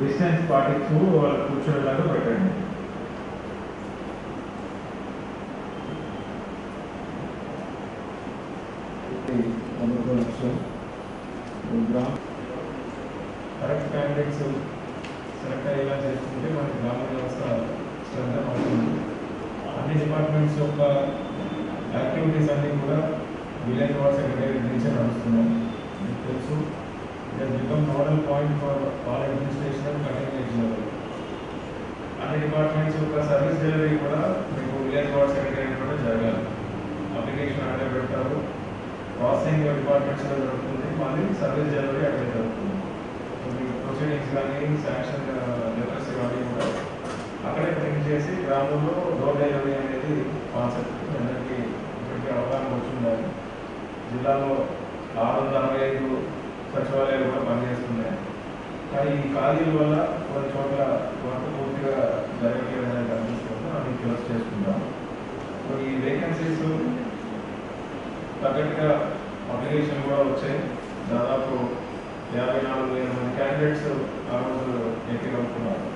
Distance పాటిస్తూ వాళ్ళు కూర్చోేలాగా పెట్టండి కరెక్ట్ క్యాండిడేట్స్ సెలెక్ట్ అయ్యేలా చేసుకుంటే మనకి గ్రామ వ్యవస్థ స్ట్రెంగ్ అవుతుంది అన్ని డిపార్ట్మెంట్స్ యొక్క యాక్టివిటీస్ అన్నీ కూడా విలేజ్ వార్డ్ సెక్రటరీ నుంచే నడుస్తున్నాయి మీకు తెలుసు it has become nodal point for all administration cutting edge level అన్ని డిపార్ట్మెంట్స్ యొక్క సర్వీస్ డెలివరీ కూడా మీకు విలేజ్ వార్డ్ సెక్రటరీ కూడా జరగాలి అప్లికేషన్ అక్కడే పెడతారు ప్రాసెసింగ్ డిపార్ట్మెంట్స్లో జరుగుతుంది మళ్ళీ సర్వీస్ డెలివరీ అక్కడే జరుగుతుంది సో మీ ప్రొసీడింగ్స్ కానీ శాంక్షన్ లెటర్స్ కానీ కూడా అక్కడే ప్రింట్ చేసి గ్రామంలో డోర్ డెలివరీ అనేది కాన్సెప్ట్ అందరికీ ఇప్పటికీ అవగాహన వచ్చిండాలి జిల్లాలో ఆరు వందల అరవై ఐదు సచివాలయాలు కూడా పనిచేస్తున్నాయి కానీ ఈ ఖాళీల వల్ల కొన్ని చోట్ల వర్క్ పూర్తిగా జరగట్లేదని కనిపిస్తుంది అది క్లోజ్ చేసుకుంటాం సో ఈ వేకెన్సీస్ తగ్గట్టుగా అప్లికేషన్ కూడా వచ్చాయి దాదాపు యాభై నాలుగు వేల మంది క్యాండిడేట్స్ ఆ రోజు ఎత్తికలుపుకున్నారు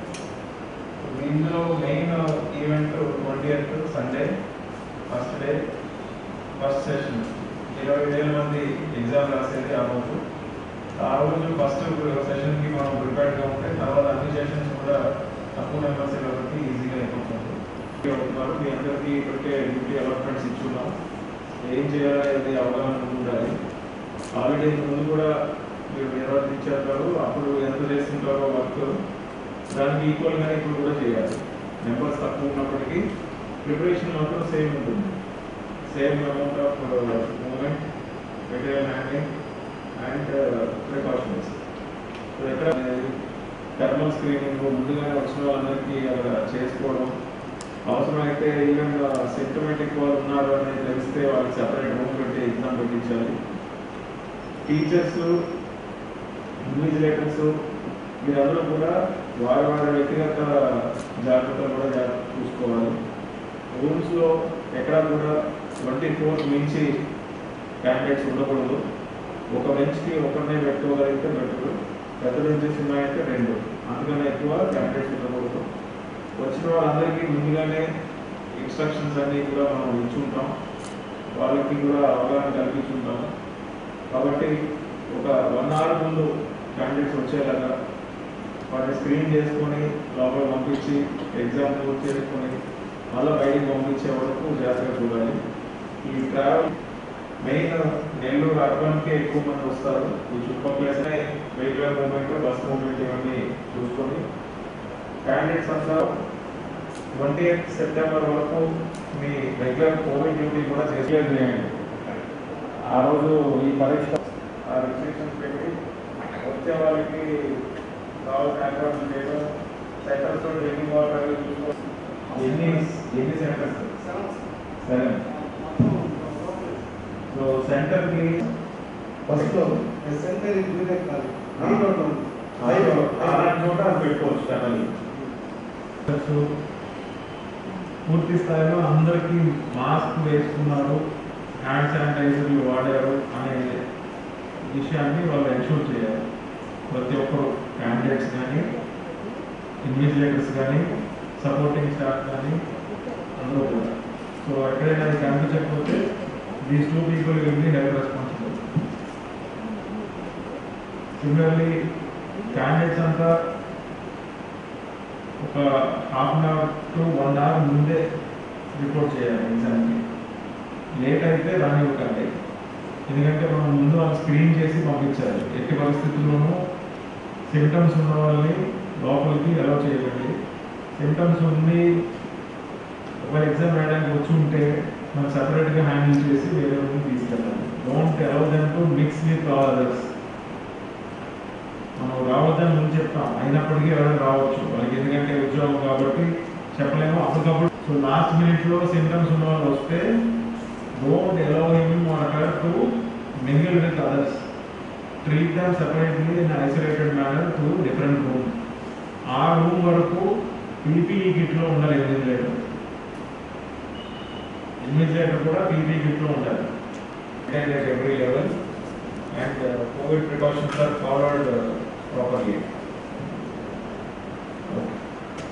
ఇందులో main event twenty eighth Sunday first day first session ఇరవై వేల మంది ఎగ్జామ్ రాసేది ఆ రోజు ఆ రోజు ఫస్ట్ సెషన్కి మనం ప్రిపేర్డ్గా ఉంటే తర్వాత అన్ని సెషన్స్ కూడా తక్కువ నెంబర్స్ కాబట్టి ఈజీగా అయిపోతుంది అవుతున్నారు మీ అందరికీ ఇప్పటికే డ్యూటీ అలాట్మెంట్స్ ఇచ్చున్నాం ఏం చేయాలనేది అవగాహన ఉండాలి ఆల్రెడీ ముందు కూడా మీరు నిర్వర్తించారు అప్పుడు ఎంత చేస్తుంటారో వర్క్ దానికి ఈక్వల్గానే ఇప్పుడు కూడా చేయాలి నెంబర్స్ తక్కువ ఉన్నప్పటికీ ప్రిపరేషన్ మాత్రం సేమ్ ఉంటుంది same amount of movement material handling and precautions so ఎక్కడ థర్మల్ స్క్రీనింగ్ ముందుగానే వచ్చిన వాళ్ళందరికీ అక్కడ చేసుకోవడం అవసరమైతే ఈవెన్ సిస్టమేటిక్ వాళ్ళు ఉన్నారు అనేది తెలిస్తే వాళ్ళకి సెపరేట్ రూమ్ పెట్టి ఎగ్జామ్ పెట్టించాలి టీచర్స్ ఇన్విజిలేటర్స్ మీరందరూ కూడా వారి వారి వ్యక్తిగత జాగ్రత్తలు కూడా జాగ్రత్త చూసుకోవాలి రూమ్స్లో ఎక్కడా కూడా ట్వంటీ ఫోర్ మించి క్యాండిడేట్స్ ఉండకూడదు ఒక బెంచ్కి ఒకరినే పెట్టుకోగలిగితే బెటర్ పెద్ద బెంచెస్ ఉన్నాయంటే రెండు అందుకనే ఎక్కువ క్యాండిడేట్స్ ఉండకూడదు వచ్చిన వాళ్ళందరికీ ముందుగానే ఇన్స్ట్రక్షన్స్ అన్నీ కూడా మనం ఇచ్చుంటాం వాళ్ళకి కూడా అవగాహన కల్పించుంటాం కాబట్టి ఒక వన్ అవర్ ముందు క్యాండిడేట్స్ వచ్చేలాగా వాటిని స్క్రీన్ చేసుకొని లోపల పంపించి ఎగ్జామ్ పూర్తి చేసుకొని మళ్ళీ బయటికి పంపించే వరకు జాగ్రత్తగా చూడాలి ఈ ట్రావెల్ మెయిన్ నెల్లూరు అర్బన్కే ఎక్కువ మంది వస్తారు ఈ చుట్టుపక్కల వెహికల్ మూవ్మెంట్ బస్ మూవ్మెంట్ ఇవన్నీ చూసుకొని క్యాండిడేట్స్ అంతా ట్వంటీ ఎయిత్ సెప్టెంబర్ వరకు మీ రెగ్యులర్ కోవిడ్ డ్యూటీ కూడా చేసేయండి ఆ రోజు ఈ పరీక్ష ఆ రిస్ట్రిక్షన్స్ పెట్టి వచ్చే వాళ్ళకి కావాల్సిన ఏర్పాట్లు చేయడం సెంటర్స్ డ్రింకింగ్ వాటర్ చూసుకో ఎన్ని ఎన్ని సెంటర్స్ సెవెన్ సో సెంటర్కి ఫస్ట్ సెంటర్ జూనియర్ కాలేజ్ అలాంటి చోట అది పెట్టుకోవచ్చు ఛానల్ పూర్తి స్థాయిలో అందరికీ మాస్క్ వేసుకున్నారు హ్యాండ్ శానిటైజర్లు వాడారు అనే విషయాన్ని వాళ్ళు ఎన్షూర్ చేయాలి ప్రతి ఒక్కరు క్యాండిడేట్స్ కానీ ఇన్విజిలేటర్స్ కానీ సపోర్టింగ్ స్టాఫ్ కానీ అందరూ కూడా సో ఎక్కడైనా అది కనిపించకపోతే these two people will be health responsible similarly candidates అంతా ఒక half an hour to one hour ముందే రిపోర్ట్ చేయాలి ఎగ్జామ్కి లేట్ అయితే రానివ్వకండి ఎందుకంటే మనం ముందు వాళ్ళు స్క్రీన్ చేసి పంపించాలి ఎట్టి పరిస్థితుల్లోనూ సిమ్టమ్స్ ఉన్న వాళ్ళని లోపలికి అలౌ చేయకండి సిమ్టమ్స్ ఉండి ఒక ఎగ్జామ్ రాయడానికి వచ్చి ఉంటే మనం సపరేట్గా హ్యాండిల్ చేసి వేరే రూమ్కి తీసుకెళ్ళాలి don't allow them to mix with all others మనం రావద్దని ముందు చెప్తాం అయినప్పటికీ ఎవరైనా రావచ్చు వాళ్ళకి ఎందుకంటే ఉద్యోగం కాబట్టి చెప్పలేము అప్పటికప్పుడు సో లాస్ట్ మినిట్లో సింటమ్స్ ఉన్న వాళ్ళు వస్తే don't allow him or her to mingle with others treat them separately in isolated manner to different room ఆ రూమ్ వరకు పీపీఈ కిట్లో ఉండాలి ఇన్విజిలేటర్ ఇన్విజిలేటర్ కూడా పీపీఈ కిట్లో ఉండాలి and at every level and uh, COVID precautions are followed uh, properly.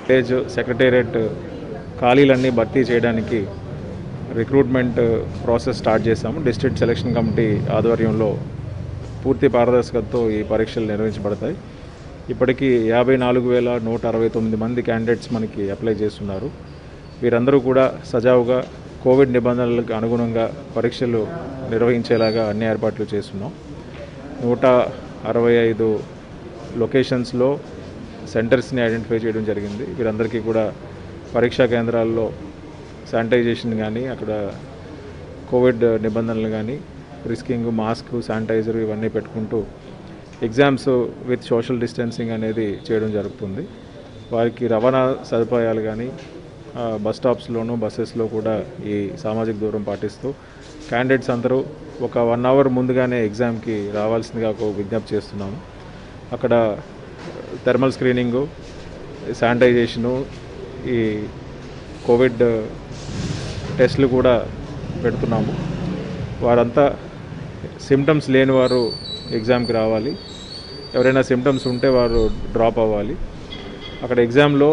Village secretariat ఖాళీలన్నీ భర్తీ చేయడానికి రిక్రూట్మెంట్ ప్రాసెస్ స్టార్ట్ చేశాము డిస్ట్రిక్ట్ సెలక్షన్ కమిటీ ఆధ్వర్యంలో పూర్తి పారదర్శకతతో ఈ పరీక్షలు నిర్వహించబడతాయి ఇప్పటికీ యాభై నాలుగు వేల నూట అరవై తొమ్మిది మంది క్యాండిడేట్స్ మనకి అప్లై చేస్తున్నారు వీరందరూ కూడా సజావుగా కోవిడ్ నిబంధనలకు అనుగుణంగా పరీక్షలు నిర్వహించేలాగా అన్ని ఏర్పాట్లు చేస్తున్నాం నూట అరవై ఐదు లొకేషన్స్లో సెంటర్స్ని ఐడెంటిఫై చేయడం జరిగింది వీరందరికీ కూడా పరీక్షా కేంద్రాల్లో శానిటైజేషన్ కానీ అక్కడ కోవిడ్ నిబంధనలు కానీ రిస్కింగ్ మాస్క్ శానిటైజర్ ఇవన్నీ పెట్టుకుంటూ ఎగ్జామ్స్ విత్ సోషల్ డిస్టెన్సింగ్ అనేది చేయడం జరుగుతుంది వారికి రవాణా సదుపాయాలు కానీ ఆ, బస్ స్టాప్స్లోను బస్సెస్లో కూడా ఈ సామాజిక దూరం పాటిస్తూ క్యాండిడేట్స్ అందరూ ఒక వన్ అవర్ ముందుగానే ఎగ్జామ్కి రావాల్సిందిగా ఒక విజ్ఞప్తి చేస్తున్నాము అక్కడ థర్మల్ స్క్రీనింగు శానిటైజేషను ఈ కోవిడ్ టెస్ట్లు కూడా పెడుతున్నాము వారంతా సిమ్టమ్స్ లేని వారు ఎగ్జామ్కి రావాలి ఎవరైనా సిమ్టమ్స్ ఉంటే వారు డ్రాప్ అవ్వాలి అక్కడ ఎగ్జామ్లో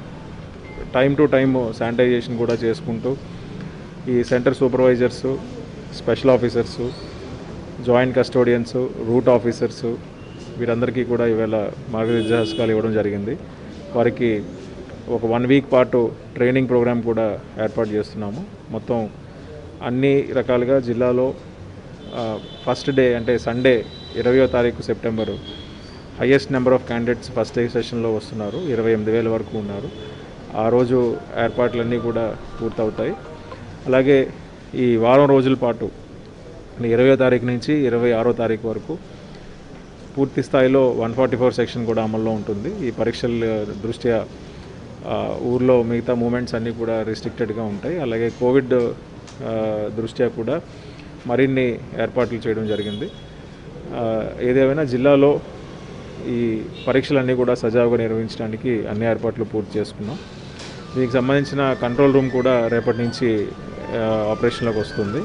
టైం టు టైం శానిటైజేషన్ కూడా చేసుకుంటూ ఈ centre supervisors special officers joint custodians route officers వీరందరికీ కూడా ఇవాళ మార్గదర్శకాలు ఇవ్వడం జరిగింది వారికి ఒక వన్ వీక్ పాటు ట్రైనింగ్ ప్రోగ్రామ్ కూడా ఏర్పాటు చేస్తున్నాము మొత్తం అన్ని రకాలుగా జిల్లాలో ఫస్ట్ డే అంటే సండే ఇరవయో తారీఖు September highest number of candidates first day సెషన్లో వస్తున్నారు ఇరవై ఎనిమిది వేల వరకు ఉన్నారు ఆ రోజు ఏర్పాట్లన్నీ కూడా పూర్తవుతాయి అలాగే ఈ వారం రోజుల పాటు ఇరవయో తారీఖు నుంచి ఇరవై ఆరో తారీఖు వరకు పూర్తి స్థాయిలో వన్ ఫార్టీ ఫోర్ సెక్షన్ కూడా అమల్లో ఉంటుంది ఈ పరీక్షల దృష్ట్యా ఆ, ఊర్లో మిగతా మూమెంట్స్ అన్నీ కూడా రిస్ట్రిక్టెడ్గా ఉంటాయి అలాగే కోవిడ్ ఆ, దృష్ట్యా కూడా మరిన్ని ఏర్పాట్లు చేయడం జరిగింది ఆ, ఏదేమైనా జిల్లాలో ఈ పరీక్షలన్నీ కూడా సజావుగా నిర్వహించడానికి అన్ని ఏర్పాట్లు పూర్తి చేసుకున్నాం దీనికి సంబంధించిన కంట్రోల్ రూమ్ కూడా రేపటి నుంచి ఆ, ఆపరేషన్లోకి వస్తుంది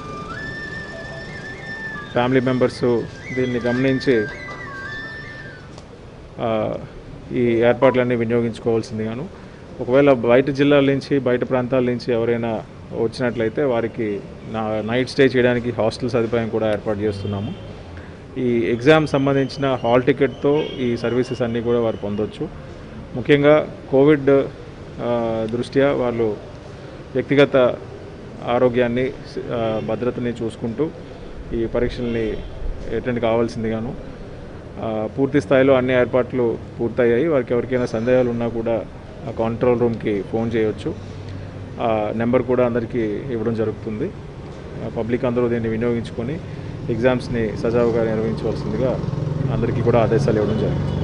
ఫ్యామిలీ మెంబర్స్ దీన్ని గమనించి ఆ, ఈ ఏర్పాట్లన్నీ వినియోగించుకోవాల్సిందిగాను ఒకవేళ బయట జిల్లాల నుంచి బయట ప్రాంతాల నుంచి ఎవరైనా వచ్చినట్లయితే వారికి నా నైట్ స్టే చేయడానికి హాస్టల్ సదుపాయం కూడా ఏర్పాటు చేస్తున్నాము ఈ ఎగ్జామ్ సంబంధించిన హాల్ టికెట్తో ఈ సర్వీసెస్ అన్నీ కూడా వారు పొందొచ్చు ముఖ్యంగా కోవిడ్ ఆ, దృష్ట్యా వాళ్ళు వ్యక్తిగత ఆరోగ్యాన్ని ఆ, భద్రతని చూసుకుంటూ ఈ పరీక్షల్ని అటెండ్ కావాల్సిందిగాను ఆ, పూర్తి స్థాయిలో అన్ని ఏర్పాట్లు పూర్తయ్యాయి వారికి ఎవరికైనా సందేహాలు ఉన్నా కూడా ఆ కంట్రోల్ రూమ్కి ఫోన్ చేయొచ్చు ఆ నెంబర్ కూడా అందరికీ ఇవ్వడం జరుగుతుంది ఆ, పబ్లిక్ అందరూ దీన్ని వినియోగించుకొని ఎగ్జామ్స్ని సజావుగా నిర్వహించవలసిందిగా అందరికీ కూడా ఆదేశాలు ఇవ్వడం జరిగింది